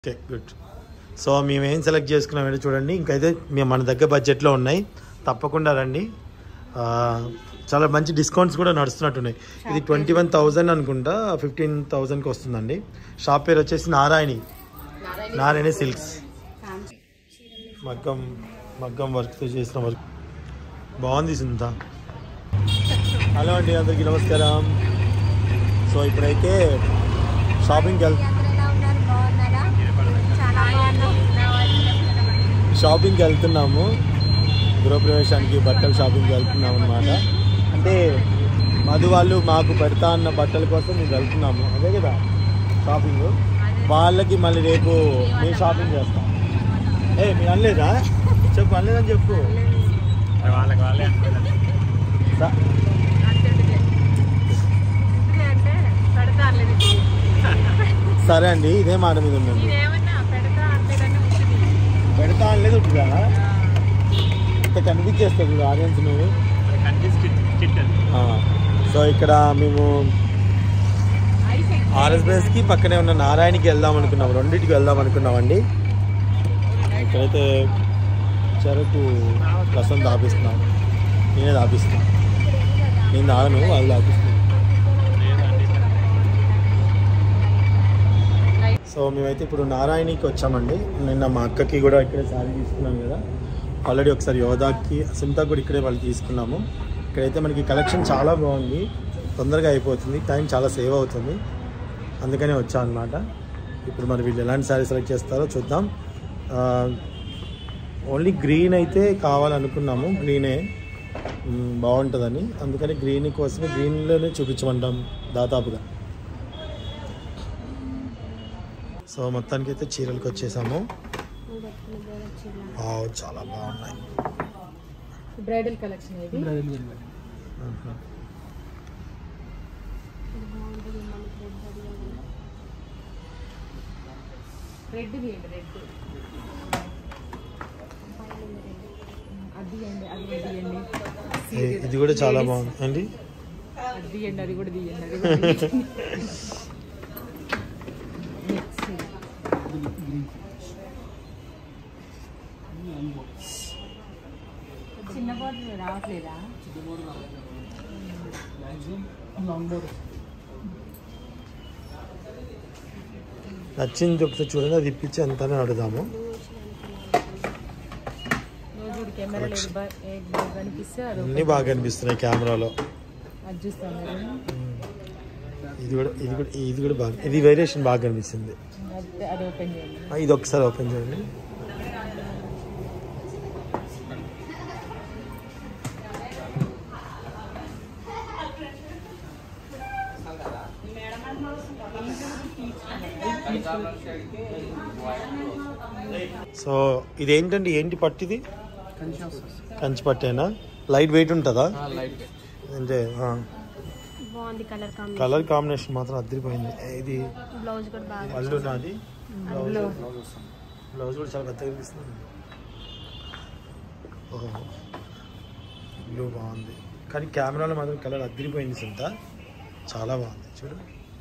Okay good so మేము ఏం select చేసుకున్నామంటే చూడండి ఇంకైతే మేము మన దగ్గర బడ్జెట్లో ఉన్నాయి తప్పకుండా రండి ఆ, చాలా మంచి డిస్కౌంట్స్ కూడా నడుస్తున్నట్టున్నాయి ఇది ట్వంటీ వన్ థౌజండ్ అనుకుంటా ఫిఫ్టీన్ థౌజండ్కి వస్తుందండి షాప్ పేరు వచ్చేసి నారాయణి నారాయణి సిల్క్స్ మగ్గం మగ్గం వర్క్తో చేసిన వర్క్ బాగుంది సింత హలో అండి అందరికీ నమస్కారం సో ఇప్పుడైతే షాపింగ్కి వెళ్ అందరూ ఎలా ఉన్నారు బాగున్నారా చాలా బాగున్నాం షాపింగ్కి వెళ్తున్నాము గృహప్రవేశానికి బట్టల షాపింగ్కి వెళ్తున్నాం అనమాట అంటే మధు వాళ్ళు మాకు పెడతా అన్న బట్టల కోసం మేము వెళ్తున్నాము అదే కదా షాపింగ్ వాళ్ళకి మళ్ళీ రేపు మేము షాపింగ్ చేస్తాం ఏ మీరు అనలేదా చెప్పు అనలేదని చెప్పు వాళ్ళకి వాళ్ళే స- అంటే పెడతా అనలేదు సరే అండి ఇదే మాట మీద ఉండండి ఏమన్నా పెడతా అనలేదని ఉంటుంది పెడతా అనలేదు ఉంటుందా ఇక్కడ కనిపించేస్తుంది ఆడియన్స్ నువ్వు కనిపిస్తే చిట్ ఆ, సో ఇక్కడ మేము ఆర్ఎస్బిఎస్కి పక్కనే ఉన్న నారాయణకి వెళ్దాం అనుకున్నాం రెండింటికి వెళ్దాం అనుకున్నామండి ఇక్కడైతే చెరకు రసం దాపిస్తున్నాం నేనే దాపిస్తున్నాను నేను తాగను వాళ్ళు దాపిస్తున్నాను సో మేమైతే ఇప్పుడు నారాయణకి వచ్చామండి నిన్న మా అక్కకి కూడా ఇక్కడే శారీ తీసుకున్నాం కదా ఆల్రెడీ ఒకసారి యోధాకి సింతా కూడా ఇక్కడే వాళ్ళు తీసుకున్నాము ఇక్కడైతే మనకి కలెక్షన్ చాలా బాగుంది తొందరగా అయిపోతుంది టైం చాలా సేవ్ అవుతుంది అందుకనే వచ్చా అనమాట ఇప్పుడు మరి వీళ్ళు ఎలాంటి శారీ సెలెక్ట్ చేస్తారో చూద్దాం ఓన్లీ గ్రీన్ అయితే కావాలనుకున్నాము గ్రీనే మ్, బాగుంటుందని అందుకని గ్రీన్ కోసమే గ్రీన్లోనే చూపించమంటాం దాదాపుగా సో మొత్తానికి అయితే చీరలకు వచ్చేసాము వావ్, చాలా బాగున్నాయి బ్రైడల్ కలెక్షన్ ఇది ఆహా. రెడ్ తీయండి రెడ్ అది తీయండి అది కూడా తీయండి ఏ- ఇది కూడా చాలా బాగుంది అండి అది తీయండి అది కూడా తీయండి అది కూడా తీయండి. చిన్న బాటిల్ రావట్లేదా నచ్చింది ఒకసారి చూడండి అది ఇప్పించి ఎంతనే అడుగుదాము రోజు కెమెరా లేదు బా- ఏ బాగా కనిపిస్తే అది అన్నీ బాగా కనిపిస్తున్నాయి కెమెరాలో అది చూస్తాను ఇది కూడా ఇది కూడా ఇది కూడా బాగా ఇది వేరియేషన్ బాగా కనిపిస్తుంది అది అది ఓపెన్ చేయండి ఆ, ఇది ఒకసారి ఓపెన్ చేయండి సో ఇది ఏంటండి ఏంటి పట్టు ఇది కంచి పట్టేనా లైట్ వెయిట్ ఉంటుందా అంటే ఆ, బాగుంది కలర్ కాంబినేషన్ కలర్ కాంబినేషన్ మాత్రం అద్దరిపోయింది ఇది బ్లౌజ్ కూడా బాగా పళ్ళు నాది అందులో బ్లౌజ్ కూడా చాలా పెద్దగా కనిపిస్తుంది ఓహో బ్లూ బాగుంది కానీ కెమెరాలో మాత్రం కలర్ అద్దరిపోయింది సింత చాలా బాగుంది చూడు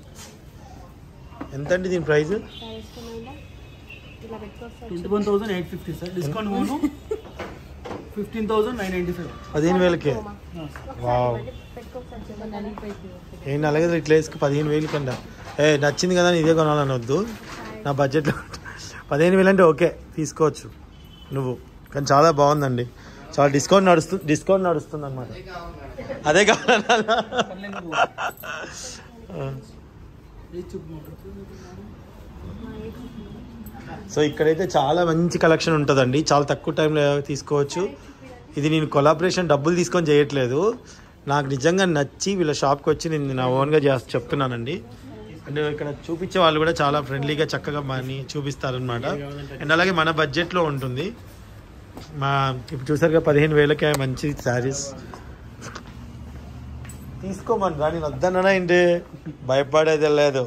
ఎంత అండి దీని ప్రైస్ ఇష్టమైందా ఇలా పెట్టుకోవచ్చు twenty one thousand eight fifty sir discount పోను fifteen thousand nine ninety five పదిహేను వేలకే వావ్ పెట్టుకోవచ్చు నలిగిపోయింది ఏంటి అలాగే ఇట్లా వేసుకు పదిహేను వేలు కన్నా ఏ నచ్చింది కదా అని ఇదే కొనాలని వద్దు నా బడ్జెట్లో పదిహేను వేలు అంటే ఓకే తీసుకోవచ్చు నువ్వు కానీ చాలా బాగుందండి చాలా డిస్కౌంట్ నడుస్తు డిస్కౌంట్ నడుస్తుంది అనమాట అదే కావాలన్నా సో ఇక్కడైతే చాలా మంచి కలెక్షన్ ఉంటుందండి చాలా తక్కువ టైంలో తీసుకోవచ్చు ఇది నేను కొలాబరేషన్ డబ్బులు తీసుకొని చేయట్లేదు నాకు నిజంగా నచ్చి వీళ్ళ షాప్కి వచ్చి నేను నా ఓన్గా చేస్తా చెప్తున్నానండి అండ్ ఇక్కడ చూపించే వాళ్ళు కూడా చాలా ఫ్రెండ్లీగా చక్కగా మనీ చూపిస్తారనమాట అండ్ అలాగే మన బడ్జెట్లో ఉంటుంది మా ఇప్పుడు చూసారుగా పదిహేను వేలకే మంచి శారీస్ తీసుకోమని రా నేను వద్దన్నా ఏంటి భయపడేది లేదు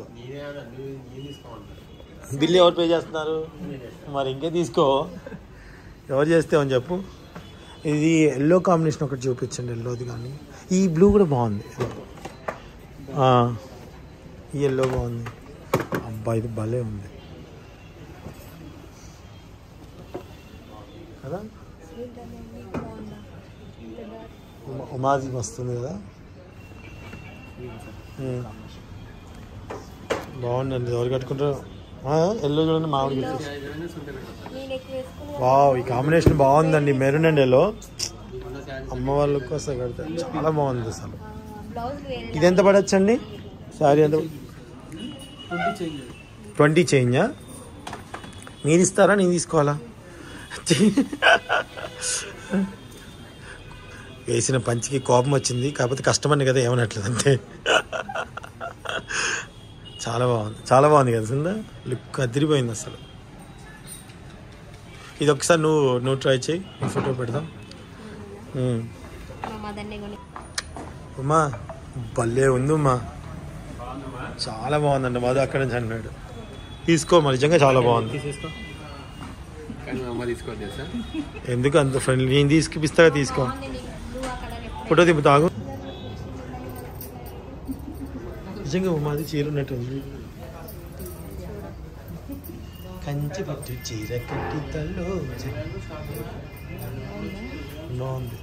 బిల్లు ఎవరు పే చేస్తున్నారు మరి ఇంకే తీసుకో ఎవరు చేస్తే అని చెప్పు ఇది ఎల్లో కాంబినేషన్ ఒకటి చూపించండి ఎల్లోది కానీ ఈ బ్లూ కూడా బాగుంది ఆ, ఈ ఎల్లో బాగుంది అబ్బా ఇది భలే ఉంది కదా ఏంటండి బాగుందా ఇంత డార్క్ ఉమా- ఉమాది వస్తుంది కదా ఉమ్. బాగుందండి ఎవరు కట్టుకుంటారు ఆ, ఎల్లో చూడండి మామిడి నేను ఎక్కువ వేసుకుని వావ్ ఈ కాంబినేషన్ బాగుందండి మెరూన్ అండ్ ఎల్లో అమ్మ వాళ్ళ కోసం కడితే చాలా బాగుంది అసలు బ్లౌజ్ వేరే ఇది ఎంత పడచ్చండి సారీ ఎంత ట్వంటీ చేంజ్ ట్వంటీ చేంజా మీరు ఇస్తారా నేను తీసుకోవాలా వేసిన పంచికి కోపం వచ్చింది కాకపోతే కష్టమని కదా ఏమనట్లేదు అంతే చాలా బాగుంది చాలా బాగుంది కదా సిందా లుక్ అదిరిపోయింది అసలు ఇది ఒకసారి నువ్వు నువ్వు ట్రై చేయి నీ ఫోటో పెడదాం ఉమ్. మా మదర్ని కొని ఉమా భలే ఉంది ఉమా చాలా బాగుందండి మధు అక్కడ నుంచి అన్నాడు తీసుకో మరి నిజంగా చాలా బాగుంది తీసేసుకో కానీ మా అమ్మ తీసుకోవద్దు తెలుసా ఎందుకు అంత ఫ్రెండ్లీ నేను తీసుకుపిస్తాగా తీసుకో బాగుంది నీకు బ్లూ ఆ కలర్ ఎప్పుడు ఫోటో దింపు తాగు నిజంగా ఉమాది చీర ఉన్నట్టుంది కంచి పట్టు చీర కట్టి తల్లో బాగుంది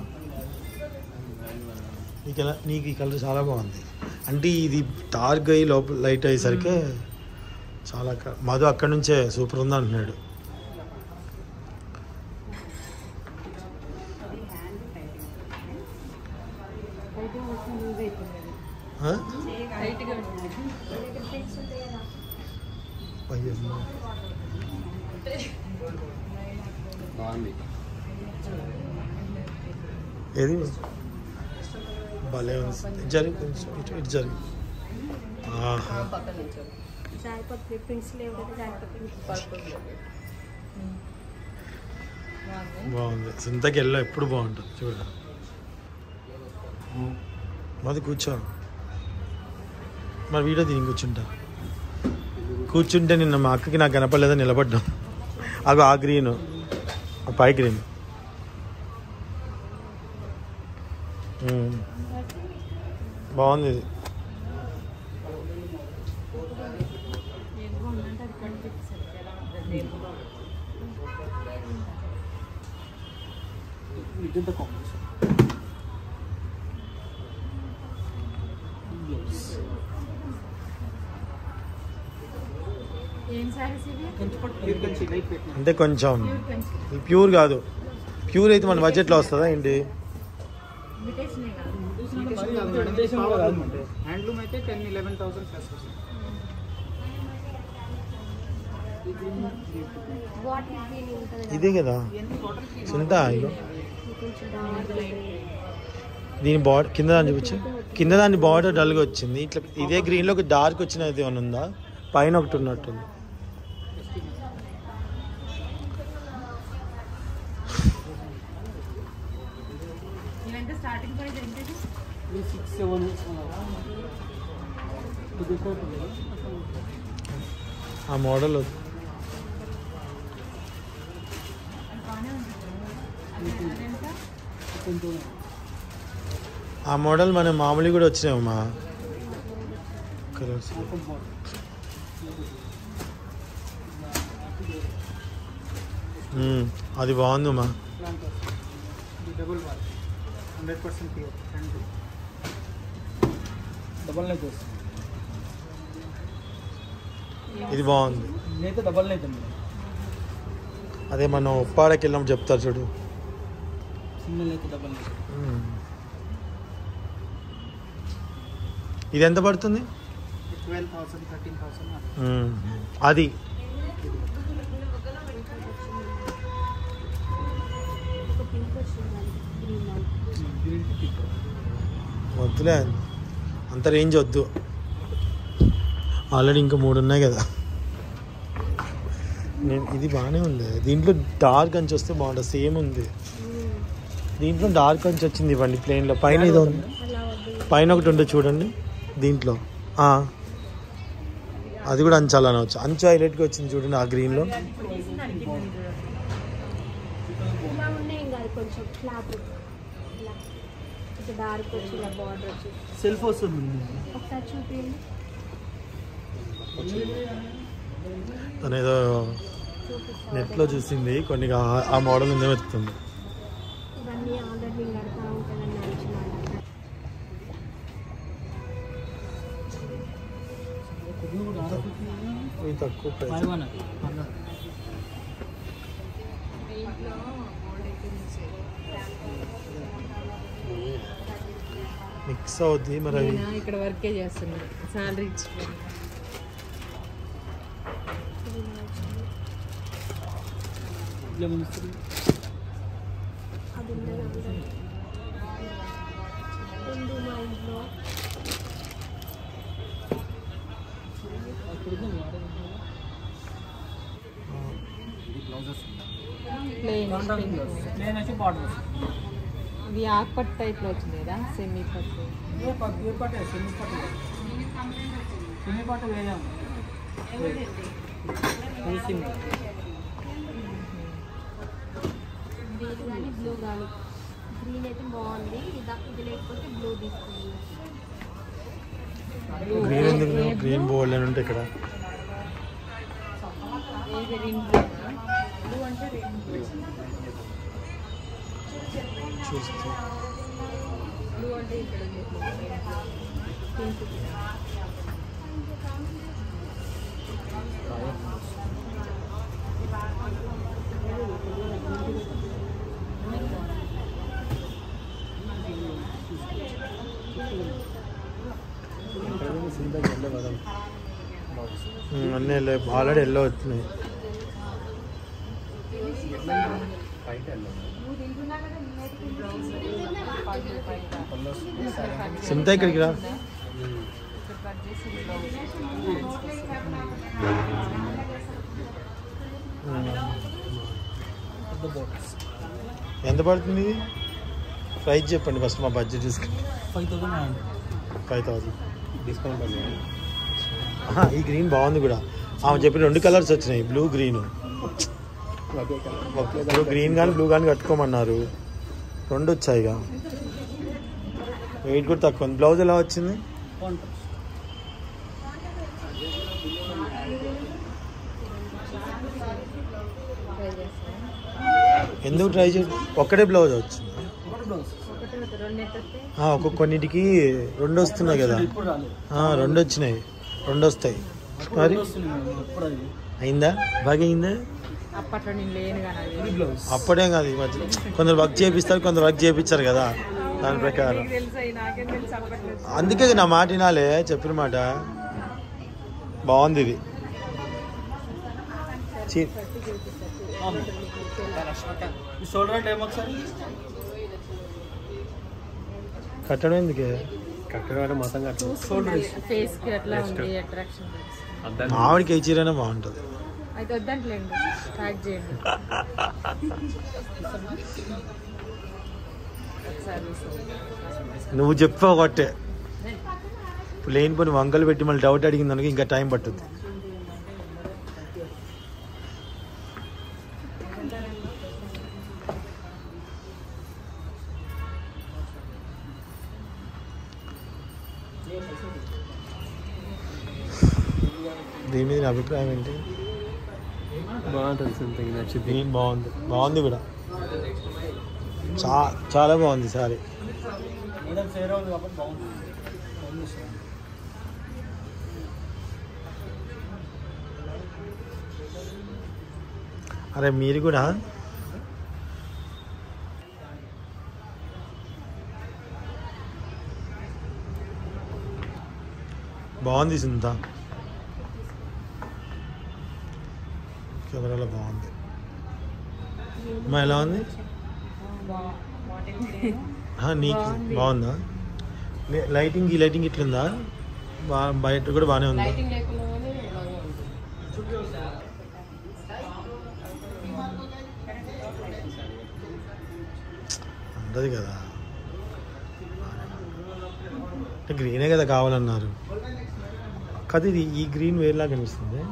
నీకు ఎలా నీకు ఈ కలర్ చాలా బాగుంది అంటే ఇది డార్క్ అయ్యి లోపల లైట్ అయ్యేసరికి చాలా క- మధు అక్కడి నుంచే సూపర్ ఉంది అంటున్నాడు ఫైటింగ్ వచ్చి లూజ్ అయిపోయింది అది. ఆ? టైట్గా ఉంటుంది అయ్యమ్మ. బాగుంది ఏది భలే ఉంది జరిగి కొంచెం ఇటు ఇటు జరిగి ఆహా పక్కన నిల్చోరు జారిపోతుంది ప్రిన్స్ లేకపోతే జారిపోతుంది పడుకోలేదు బాగుంది బాగుంది సింతకి వెళ్ళా ఎప్పుడు బాగుంటుంది చూడ మాది కూర్చో మరి వీడియో దీని కూర్చుంటా కూర్చుంటే నిన్న మా అక్కకి నాకు కనపడలేదా నిలబడ్డాం అగో ఆ గ్రీన్ ఆ పై గ్రీన్ ఉమ్. బాగుంది ఇది ఏది బాగుందంటే అది కనిపిస్తుంది ఎలా ఉంటుంది ఇదంతా కాంబినేషన్ ఏం సారీస్ ఇవి కంచిపట్టు ప్యూర్ కంచి లైట్ పెట్టిన అంటే కొంచెం ప్యూర్ కంచి ఇది ప్యూర్ కాదు ప్యూర్ అయితే మన బడ్జెట్లో వస్తుందా ఏంటి ఇమిటేషన్ కాదు హ్యాండ్లూమ్ అయితే ten eleven thousand plus what is దీని ఉంటుంది ఇదే కదా చింత ఇగో కొంచెం డార్క్ దీని బార్డర్ కింద దాన్ని చూపించు కింద దాని బార్డర్ డల్గా వచ్చింది ఇట్లా ఇదే గ్రీన్లో ఒక డార్క్ వచ్చినది ఏమైనా ఉందా పైన ఒకటి ఉన్నట్టుంది ఇవంతా స్టార్టింగ్ ప్రైస్ ఏంటిది సిక్స్ సెవెన్ ఇది ఆ మోడల్ అది బాగానే ఉంటుంది అది అదెంత ఆ మోడల్ మన మామూలు కూడా వచ్చినాయమ్మా కలర్స్ మ్మ్. అది బాగుందమ్మా double wall hundred percent pure handloom double night వస్తుంది ఇది బాగుంది నేనైతే డబల్ నైట్ అండి అదే మనం ఉప్పాడకి వెళ్ళినప్పుడు చెప్తారు చూడు సింగిల్ అయితే డబల్ నైట్ మ్మ్. ఇది ఎంత పడుతుంది ట్వెల్వ్ థౌసండ్ థర్టీన్ థౌసండ్ మ్మ్. అది ఒక పింక్ వచ్చింది గ్రీన్ గ్రీన్ టికెట్ వద్దులే అంత రేంజ్ వద్దు ఆల్రెడీ ఇంకా మూడు ఉన్నాయి కదా నేను ఇది బాగానే ఉంది దీంట్లో డార్క్ అంచు వస్తే బాగుంటుంది సేమ్ ఉంది దీంట్లో డార్క్ అంచు వచ్చింది ఇవ్వండి ప్లేన్లో పైన ఏదో ఉంది అలా వద్దు పైన ఒకటి ఉంటుంది చూడండి దీంట్లో ఆ. అది కూడా అంచు అలానే వచ్చు అంచు హైలైట్గా వచ్చింది చూడండి ఆ గ్రీన్లో ఇప్పుడు తీసి నరికిందని చూడండి ఇలా ఉన్నాయి ఇంకా అది కొంచెం ఫ్లాట్ ఇలా కొంచెం డార్క్ వచ్చి ఇలా బార్డర్ వచ్చి సెల్ఫ్ వస్తుంది ఒకసారి చూపించండి తను ఏదో చూపిస్తాను నెట్లో చూసింది కొన్ని ఆ- ఆ మోడల్ ఉందే వెతుకుతుంది ఇవన్నీ ఆర్డర్ నేను కడతా ఉంటానని నడిచిన ఇవి తక్కువ price five one hundred mix అవుద్ది మరి అవి నేను ఇక్కడ వర్కే చేస్తున్నా సాలరీ ఇచ్చి లెమన్ ఇస్తుంది అది ఉన్నది ఆల్రెడీ ఉంది మా ఇంట్లో ప్లెయిన్ నేను వచ్చి బార్డర్ ఇవి ఆకుపట్టు టైప్లో వచ్చినాయిరా సెమీ పట్టు ఏ పట్టు ఏ పట్టు సెమీ పట్టు సెమీ పట్టు వేయాము గ్రీన్ కానీ బ్లూ కానీ గ్రీన్ అయితే బాగుంది ఇది ఇది లేకపోతే బ్లూ తీసుకుంది గ్రీన్ ఎందుకు గ్రీన్ బోర్డ్ అని ఉంటే ఇక్కడ ఏది రింగ్ బ్లూ బ్లూ అంటే రింగ్ బ్లూ చూస్తే బ్లూ అంటే ఇక్కడ పింక్ ఉమ్, అన్నీ ఆల్రెడీ ఎల్లో వచ్చినాయి సింత ఇక్కడికి రా ఇక్కడ కట్ చేసి బ్లౌజ్ ఉమ్. పెద్ద బాటిల్స్ ఎంత పడుతుంది ఇది ప్రైస్ చెప్పండి ఫస్ట్ మా బడ్జెట్ చూసుకుని five thousand nine five thousand discount ఉంది ఈ గ్రీన్ బాగుంది కూడా ఆమె చెప్పిన రెండు కలర్స్ వచ్చినాయి బ్లూ గ్రీన్ ఒకే కలర్ ఇప్పుడు గ్రీన్ కానీ బ్లూ కానీ కట్టుకోమన్నారు రెండు వచ్చాయిగా వెయిట్ కూడా తక్కువ ఉంది బ్లౌజ్ ఎలా వచ్చింది ట్రై చేస్తాను ఎందుకు ట్రై చేయండి ఒక్కటే బ్లౌజ్ వచ్చింది ఒకటి బ్లౌజ్ ఒకటి రెండు ఎత్తే ఆ, ఒక్కొక్క కొన్నిటికి రెండు వస్తున్నాయి కదా ఇప్పుడు రాలేదు ఆ, రెండు వచ్చినాయి రెండు వస్తాయి మరి వస్తుంది మేడం ఇప్పుడు అది అయిందా బాగా అయిందా అప్పట్లో నేను లేను కానీ ఇది బ్లౌజ్ అప్పుడే కాదు ఈ మధ్య కొందరు వర్క్ చేపిస్తారు కొందరు వర్క్ చేపించారు కదా దాని ప్రకారం తెలుసు అవి నాకేం తెలుసు అప్పట్లో అందుకే నా మాట వినాలే చెప్పిన మాట బాగుంది ఇది చీ ఈ షోల్డర్ అంటే ఏమో ఒకసారి కట్టడం ఎందుకే కట్టడం మొత్తం కట్టడం చూస్తుంది ఫేస్ కి అట్లా ఉంది అట్రాక్షన్ అద్దాలు మామిడికి ఏ చీరైనా బాగుంటుంది అయితే వద్దంటలేండి ప్యాక్ చేయండి ఒకసారి చూస్తాను. నువ్వు చెప్పు ఒకటే ఇప్పుడు లేని పని వంకలు పెట్టి మళ్ళీ డౌట్ అడిగింది అనుకో ఇంకా టైం పట్టుద్ది దీని మీద నీ అభిప్రాయం ఏంటి బాగుంటుంది సంథింగ్ నచ్చింది దీని బాగుంది బాగుంది కూడా చా చాలా బాగుంది సారీ మేడం సేర్ ఉంది కాబట్టి బాగుంటుంది బాగుంది సార్. అరే మీరు కూడా బాగుంది సింత కెమెరాలో బాగుంది అమ్మా ఎలా ఉంది ఆ, నీకు బాగుందా లే- లైటింగ్ ఈ లైటింగ్ ఇట్లుందా బా బయట కూడా బాగానే ఉందా లైటింగ్ లేకుండా బాగా ఉంది ఉండదు కదా అంటే గ్రీనే కదా కావాలన్నారు కదా ఇది ఈ గ్రీన్ వేరేలా కనిపిస్తుంది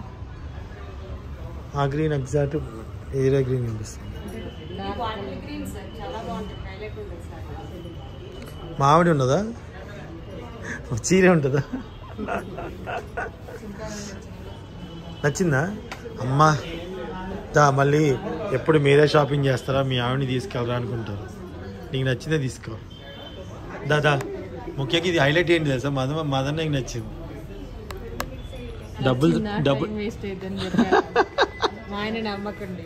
ఆ గ్రీన్ ఎగ్జాక్ట్ ఏరియా గ్రీన్ కనిపిస్తుంది మామిడి ఉన్నదా చీర ఉంటుందా నచ్చిందా అమ్మా దా మళ్ళీ ఎప్పుడు మీరే షాపింగ్ చేస్తారా మీ ఆవిడని తీసుకెళ్ళరా అనుకుంటారు నీకు నచ్చిందే తీసుకో దాదా ముఖ్యంగా ఇది హైలైట్ ఏంటి తెలుసా మదన మదన్ నాకు నచ్చింది డబ్బులు డబ్బులు వేస్ట్ అవుతుందని చెప్పారు మా ఆయన నమ్మకండి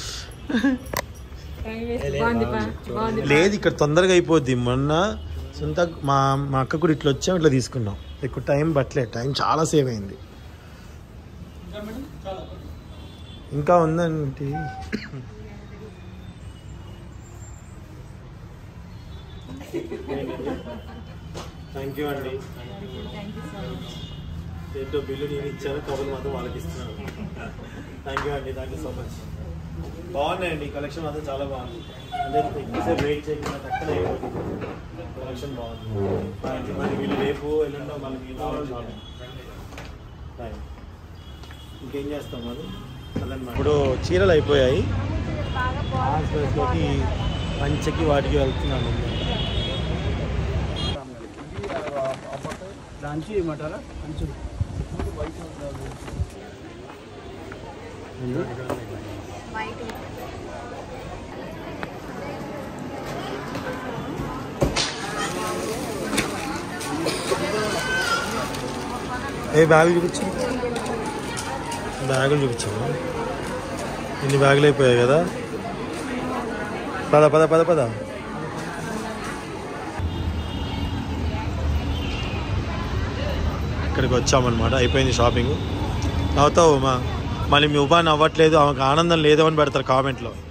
టైం వేస్ట్ బాగుంది పా బాగుంది పా. లేదు ఇక్కడ తొందరగా అయిపోద్ది మొన్న సొంత మా మా అక్క కూడా ఇట్లా వచ్చాం ఇట్లా తీసుకున్నాం ఎక్కువ టైం పట్టలేదు టైం చాలా సేవ్ అయింది ఇంకా ఉందండి థ్యాంక్ యూ అండి ఏంటో బిల్లు నేను ఇచ్చాను కబుర్లు మాత్రం వాళ్ళకి ఇస్తున్నాను థ్యాంక్ యూ అండి థ్యాంక్ యూ సో మచ్ బాగున్నాయండి కలెక్షన్ మాత్రం చాలా బాగుంది అంటే ఎక్కువసేపు వెయిట్ చేయకుండా టక్కన అయిపోతుంది కలెక్షన్ బాగుంది మరి- మరి వీళ్ళు రేపు ఎల్లుండో మళ్ళీ మీరు రావాలి షాపింగ్ థాంక్ యూ. ఇంకేం చేస్తాం మరి అదన్నమాట. ఇప్పుడు చీరలు అయిపోయాయి హాస్పిటల్కి మంచికి వాటికి వెళ్తున్నాను దాంచి ఏమంటారా మంచి ఏ బ్యాగులు చూపించు బ్యాగులు చూపించాము ఇన్ని బ్యాగులు అయిపోయాయి కదా పద పద పద పద ఇక్కడికి వచ్చామన్నమాట అయిపోయింది షాపింగ్ నవ్వుతావు మా మళ్ళీ మీ ఉపాధి నవ్వట్లేదు ఆమెకు ఆనందం లేదు అని పెడతారు కామెంట్లో